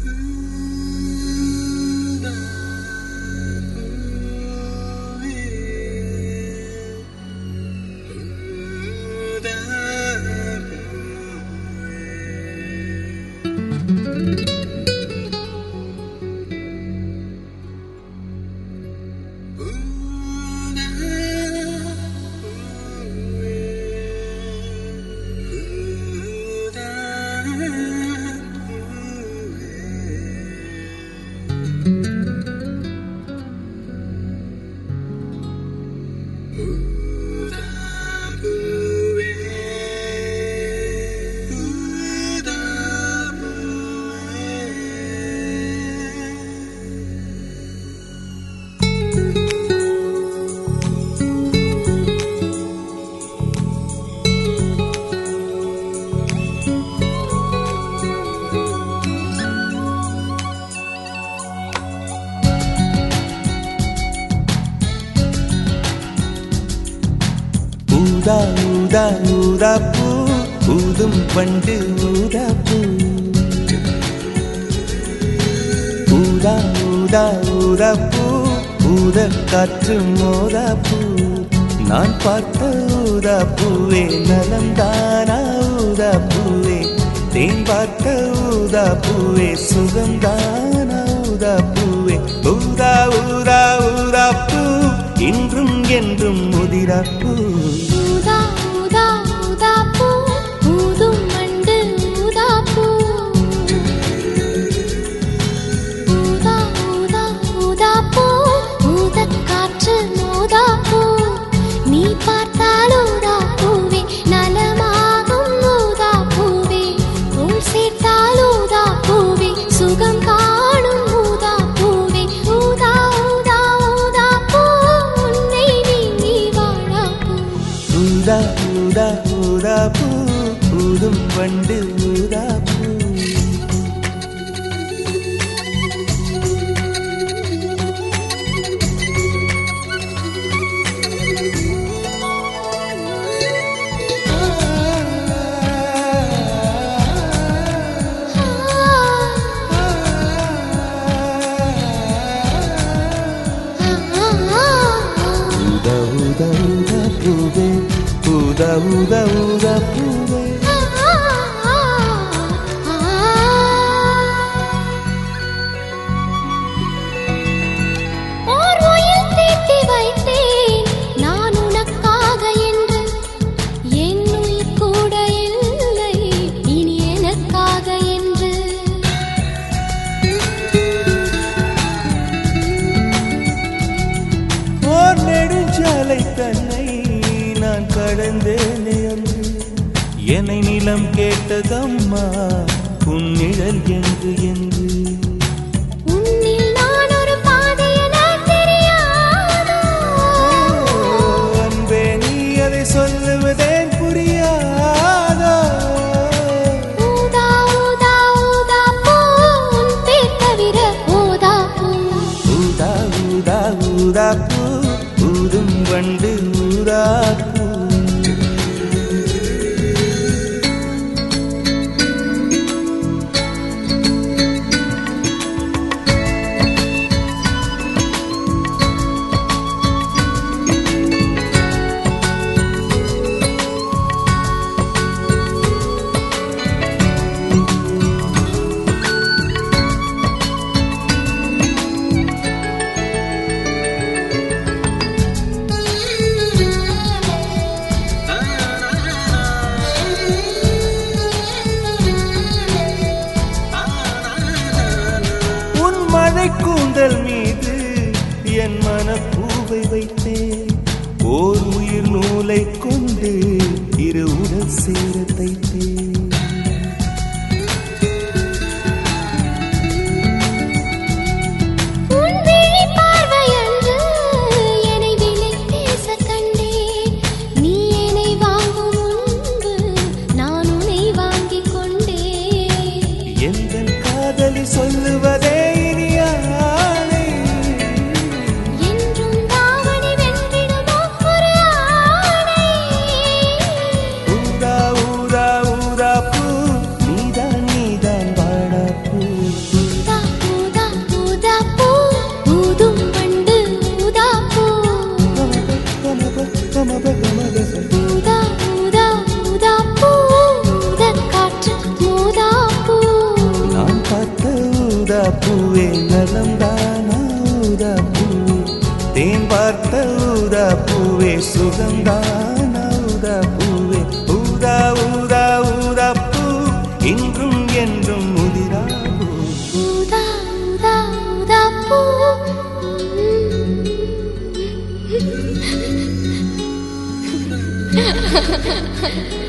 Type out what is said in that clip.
ஊதா ஊதா ஊதா பூ ஊதும் பண்டு ஊதா பூ ஊதா ஊதா ஊதா பூ ஊத காற்று மோதா பூ நான் பார்த்த ஊதா பூவே நலந்தானா ஊதா பூவே தேன் பார்த்த ஊதா பூவே சுகந்தானா ஊதா பூவே ஊதா ஊதா ஊதா பூ இன்றும் என்றும் முதிரா பூ ஊதா ஊதா ஊதா பூ ஊதும் மண்டு ஊதா பூ ஊதா ஊதா ஊதா பூ ஊதக் காற்று மோதா பூ நீ பார்த்தால் ஊதா பூவே நலமாகும் ஊதா பூவே உள் சேர்த்தால் ஊதா பூவே சுகம் காணும் ஊதா பூவே ஊதா ஊதா ஊதா பூ உன்னை நீங்கி வாழா பூ ஊதா ஊதா ஊதா பூ ஊதும் வண்டு ஊதா பூ ஊதா ஊதா ஊதா பூவே ஊதா ஊதா ஊதா பூவே ஓர் உயில் தீட்டி வைத்தேன் நான் உனக்காக என்று என் உயிர் கூட இல்லை இனி எனக்காக என்று ஓர் நெடுஞ்சாலை தன்னை நான் கடந்தேனே அன்று என்னை நிலம் கேட்டதம்மா உன் நிழல் என்று என்று உன்னில் நான் ஒரு பாதை என தெரியாதோ அன்பே நீ அதை சொல்லுவதேன் புரியாதோ ஊதா ஊதா ஊதா பூ உன் பேர் தவிர ஊதா பூ ஊதா ஊதா ஊதா பூ ஊதும் வண்டு ஊதா பூ உன் மழை கூந்தல் மீது என் மனப்பூவை வைத்தேன் ஓர் உயிர் நூலை கொண்டு இரு உடல் சேர தைத்தேன் உன் விழி பார்வையன்று என்னை விலை பேச கண்டேன் நீ என்னை வாங்கும் முன்பு நான் உன்னை வாங்கிக் கொண்டேன் எங்கள் காதலி சொல்லுவதே இனியானை என்றும் தாவணி வென்றிடுமோ ஒரு ஆணை ஊதா ஊதா ஊதா பூ நீதான் நீதான் வாடா பூ பூ நான் பார்த்த ஊதா பூவே நலம்தானா ஊதா பூவே தேன் பார்த்த ஊதா பூவே சுகம்தானா ஊதா பூவே ஊதா ஊதா ஊதா பூ இன்றும் என்றும் முதிரா பூ ஊதா ஊதா ஊதா பூ ம்.